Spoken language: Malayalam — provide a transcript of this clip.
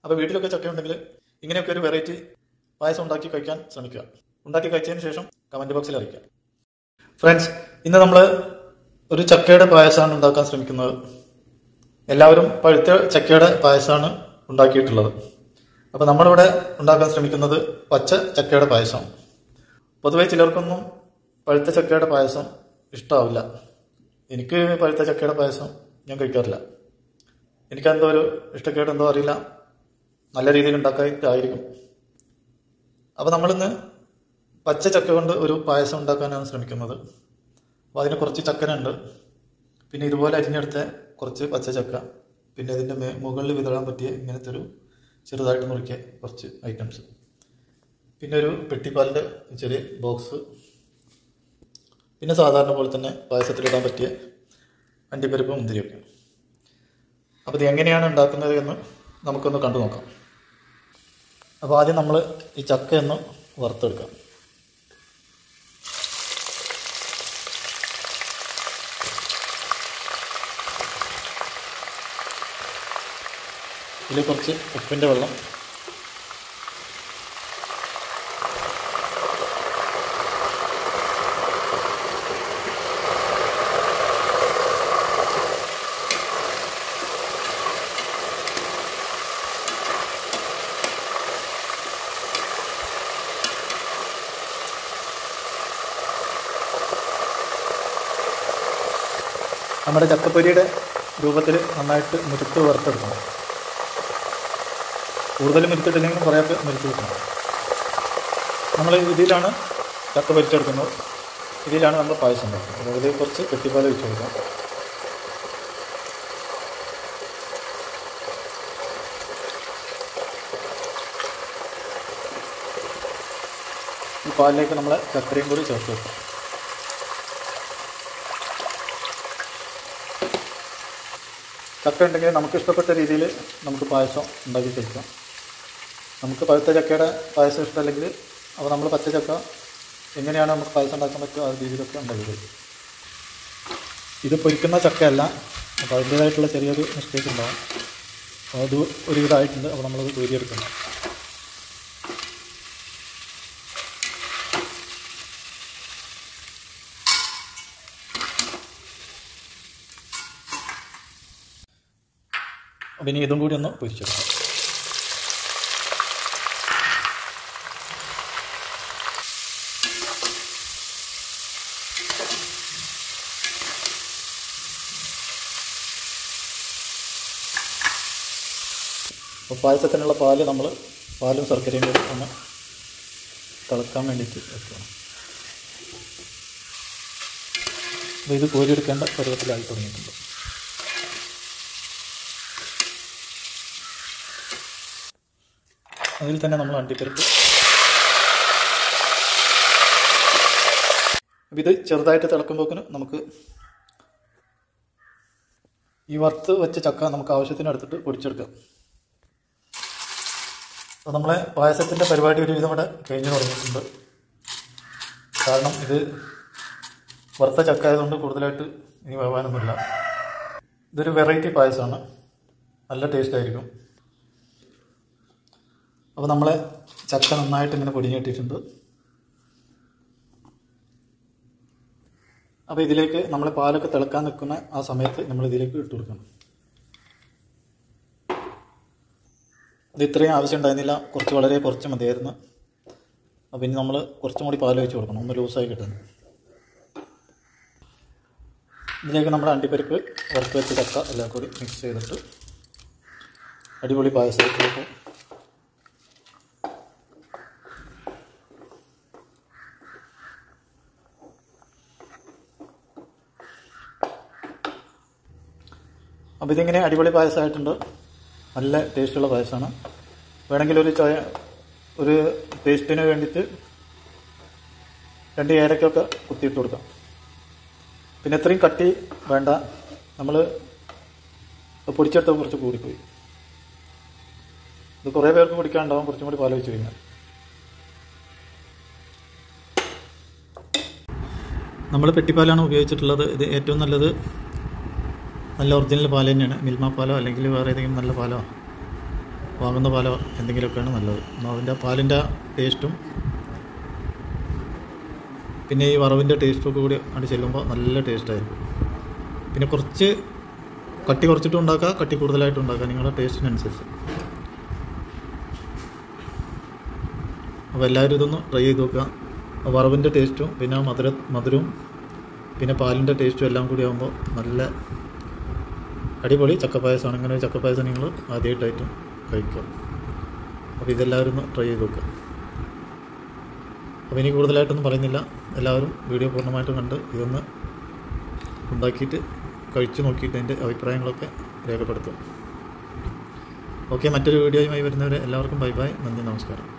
അപ്പോൾ വീട്ടിലൊക്കെ ചക്ക ഉണ്ടെങ്കിൽ ഇങ്ങനെയൊക്കെ ഒരു വെറൈറ്റി പായസം ഉണ്ടാക്കി കഴിക്കാൻ ശ്രമിക്കുക ഉണ്ടാക്കി കഴിച്ചതിന് ശേഷം കമൻറ്റ് ബോക്സിൽ അറിയിക്കുക ഫ്രണ്ട്സ് ഇന്ന് നമ്മൾ ഒരു ചക്കയുടെ പായസമാണ് ഉണ്ടാക്കാൻ ശ്രമിക്കുന്നത് എല്ലാവരും പഴുത്ത ചക്കയുടെ പായസമാണ് ഉണ്ടാക്കിയിട്ടുള്ളത് അപ്പോൾ നമ്മളിവിടെ ഉണ്ടാക്കാൻ ശ്രമിക്കുന്നത് പച്ച ചക്കയുടെ പായസം പൊതുവെ ചിലർക്കൊന്നും പഴുത്ത ചക്കയുടെ പായസം ഇഷ്ടമാവില്ല എനിക്ക് പഴുത്ത ചക്കയുടെ പായസം ഞാൻ കഴിക്കാറില്ല എനിക്കെന്തോ ഒരു ഇഷ്ടക്കേട് എന്തോ അറിയില്ല നല്ല രീതിയിൽ ഉണ്ടാക്കാനായിരിക്കും അപ്പോൾ നമ്മളിന്ന് പച്ച ചക്ക കൊണ്ട് ഒരു പായസം ഉണ്ടാക്കാനാണ് ശ്രമിക്കുന്നത് അപ്പോൾ അതിന് കുറച്ച് ചക്കനുണ്ട് പിന്നെ ഇതുപോലെ അരിഞ്ഞെടുത്ത കുറച്ച് പച്ച ചക്ക പിന്നെ ഇതിൻ്റെ മേ മുകളിൽ വിതറാൻ പറ്റിയ ഇങ്ങനത്തെ ഒരു ചെറുതായിട്ട് മുറിക്കിയ കുറച്ച് ഐറ്റംസ് പിന്നെ ഒരു പെട്ടിപ്പാലിൻ്റെ ചെറിയ ബോക്സ് പിന്നെ സാധാരണ പോലെ തന്നെ പായസത്തിലിടാൻ പറ്റിയ അണ്ടിപ്പരിപ്പ് മുന്തിരിയൊക്കെ അപ്പോൾ ഇത് എങ്ങനെയാണ് ഉണ്ടാക്കുന്നത് എന്ന് നമുക്കൊന്ന് കണ്ടു നോക്കാം അപ്പോൾ ആദ്യം നമ്മൾ ഈ ചക്ക ഒന്ന് വറുത്തെടുക്കാം ഇതിൽ കുറച്ച് ഉപ്പിൻ്റെ വെള്ളം നമ്മുടെ ചക്കപ്പൊരിയുടെ രൂപത്തിൽ നന്നായിട്ട് മുരുത്ത് വറുത്തെടുക്കണം കൂടുതൽ മുരുത്തിട്ടില്ലെങ്കിലും കുറേയൊക്കെ മുരുത്ത് കിട്ടണം നമ്മൾ ഇതിലാണ് ചക്ക പൊരിച്ചെടുക്കുന്നത് ഇതിലാണ് നമ്മൾ പായസം ഉണ്ടാക്കുന്നത് അതായത് കുറച്ച് കെട്ടിപ്പാൽ ഒഴിച്ച് കൊടുക്കാം ഈ പാലിലേക്ക് നമ്മൾ ചക്കരയും കൂടി ചേർത്ത് വെക്കാം ചക്ക ഉണ്ടെങ്കിൽ നമുക്ക് ഇഷ്ടപ്പെട്ട രീതിയിൽ നമുക്ക് പായസം ഉണ്ടാക്കി കഴിക്കാം നമുക്ക് പഴുത്ത ചക്കയുടെ പായസം ഇഷ്ടമല്ലെങ്കിൽ അപ്പോൾ നമ്മൾ പച്ച ചക്ക എങ്ങനെയാണ് നമുക്ക് പായസം ഉണ്ടാക്കാൻ പറ്റുക ആ രീതിയിലൊക്കെ ഉണ്ടാക്കി കഴിക്കും ഇത് പൊരിക്കുന്ന ചക്കയല്ല അപ്പോൾ അതിൻ്റേതായിട്ടുള്ള ചെറിയൊരു മിസ്റ്റേക്ക് ഉണ്ടാവും അപ്പോൾ അത് ഒരുവിധമായിട്ടുണ്ട് അപ്പോൾ നമ്മളത് കോരിയെടുക്കണം അപ്പം ഇനി ഇതും കൂടി ഒന്ന് പൊരിച്ചെടുക്കാം അപ്പോൾ പായസത്തിനുള്ള പാല് നമ്മൾ പാലും ശർക്കരയും കൂടി ഒന്ന് തിളക്കാൻ വേണ്ടിയിട്ട് വെക്കണം അപ്പോൾ ഇത് കോരിയെടുക്കേണ്ട പരുവത്തിലായി തുടങ്ങിയിട്ടുണ്ട് അതിൽ തന്നെ നമ്മൾ അണ്ടിപ്പരിപ്പ് അപ്പം ഇത് ചെറുതായിട്ട് തിളക്കുമ്പോക്കിന് നമുക്ക് ഈ വറുത്ത് വെച്ച ചക്ക നമുക്ക് ആവശ്യത്തിന് എടുത്തിട്ട് പൊടിച്ചെടുക്കാം അപ്പോൾ നമ്മളെ പായസത്തിൻ്റെ പരിപാടി ഒരുവിധം ഇവിടെ കഴിഞ്ഞു തുടങ്ങിയിട്ടുണ്ട് കാരണം ഇത് വറുത്ത ചക്ക ആയതുകൊണ്ട് കൂടുതലായിട്ട് ഇനി വേവാനൊന്നുമില്ല ഇതൊരു വെറൈറ്റി പായസമാണ് നല്ല ടേസ്റ്റ് ആയിരിക്കും അപ്പോൾ നമ്മളെ ചക്ക നന്നായിട്ട് ഇങ്ങനെ പൊടിഞ്ഞ് കിട്ടിയിട്ടുണ്ട് അപ്പോൾ ഇതിലേക്ക് നമ്മൾ പാലൊക്കെ തിളക്കാൻ നിൽക്കുന്ന ആ സമയത്ത് നമ്മൾ ഇതിലേക്ക് ഇട്ട് കൊടുക്കണം ഇത് ഇത്രയും ആവശ്യം ഉണ്ടായിരുന്നില്ല കുറച്ച് വളരെ കുറച്ച് മതിയായിരുന്നു അപ്പോൾ ഇനി നമ്മൾ കുറച്ചും കൂടി പാൽ ഒഴിച്ച് കൊടുക്കണം ഒന്ന് ലൂസായി കിട്ടുന്നു ഇതിലേക്ക് നമ്മുടെ അണ്ടിപ്പരിപ്പ് വറുത്ത് വെച്ച ചക്ക എല്ലാം കൂടി മിക്സ് ചെയ്തിട്ട് അടിപൊളി പായസത്തിലേക്ക് അപ്പോൾ ഇതിങ്ങനെ അടിപൊളി പായസമായിട്ടുണ്ട് നല്ല ടേസ്റ്റുള്ള പായസമാണ് വേണമെങ്കിൽ ഒരു ചായ ഒരു ടേസ്റ്റിന് വേണ്ടിയിട്ട് രണ്ട് ഏലക്കൊക്കെ കുത്തിയിട്ട് കൊടുക്കാം പിന്നെ ഇത്രയും കട്ടി വേണ്ട നമ്മൾ പൊടിച്ചെടുത്ത കുറച്ച് കൂടിപ്പോയി ഇത് കുറേ പേർക്ക് കുടിക്കാനുണ്ടാവും കുറച്ചും കൂടി പാലോചിച്ച് കഴിഞ്ഞാൽ നമ്മൾ പെട്ടിപ്പാലാണ് ഉപയോഗിച്ചിട്ടുള്ളത് ഇത് ഏറ്റവും നല്ലത് നല്ല ഒറിജിനൽ പാൽ തന്നെയാണ് മിൽമ പാലോ അല്ലെങ്കിൽ വേറെ ഏതെങ്കിലും നല്ല പാലോ വാങ്ങുന്ന പാലോ എന്തെങ്കിലുമൊക്കെയാണ് നല്ലത് എന്നാൽ അതിൻ്റെ പാലിൻ്റെ ടേസ്റ്റും പിന്നെ ഈ വറവിൻ്റെ ടേസ്റ്റൊക്കെ കൂടി അവിടെ ചെല്ലുമ്പോൾ നല്ല ടേസ്റ്റായിരിക്കും പിന്നെ കുറച്ച് കട്ടി കുറച്ചിട്ടും ഉണ്ടാക്കുക കട്ടി കൂടുതലായിട്ടും ഉണ്ടാക്കുക നിങ്ങളുടെ ടേസ്റ്റിനനുസരിച്ച് അപ്പോൾ എല്ലാവരും ഇതൊന്ന് ട്രൈ ചെയ്ത് നോക്കുക ആ വറവിൻ്റെ ടേസ്റ്റും പിന്നെ മധുര മധുരവും പിന്നെ പാലിൻ്റെ ടേസ്റ്റും എല്ലാം കൂടി ആകുമ്പോൾ നല്ല അടിപൊളി ചക്കപ്പായസമാണ് ഇങ്ങനെ ഒരു ചക്കപ്പായസം നിങ്ങൾ ആദ്യമായിട്ടായിട്ടും കഴിക്കുക അപ്പോൾ ഇതെല്ലാവരും ഒന്ന് ട്രൈ ചെയ്ത് നോക്കുക അപ്പോൾ ഇനി കൂടുതലായിട്ടൊന്നും പറയുന്നില്ല എല്ലാവരും വീഡിയോ പൂർണ്ണമായിട്ടും കണ്ട് ഇതൊന്ന് ഉണ്ടാക്കിയിട്ട് കഴിച്ചു നോക്കിയിട്ട് അതിൻ്റെ അഭിപ്രായങ്ങളൊക്കെ രേഖപ്പെടുത്തുക ഓക്കെ മറ്റൊരു വീഡിയോയുമായി വരുന്നവരെ എല്ലാവർക്കും ബൈ ബൈ നന്ദി നമസ്കാരം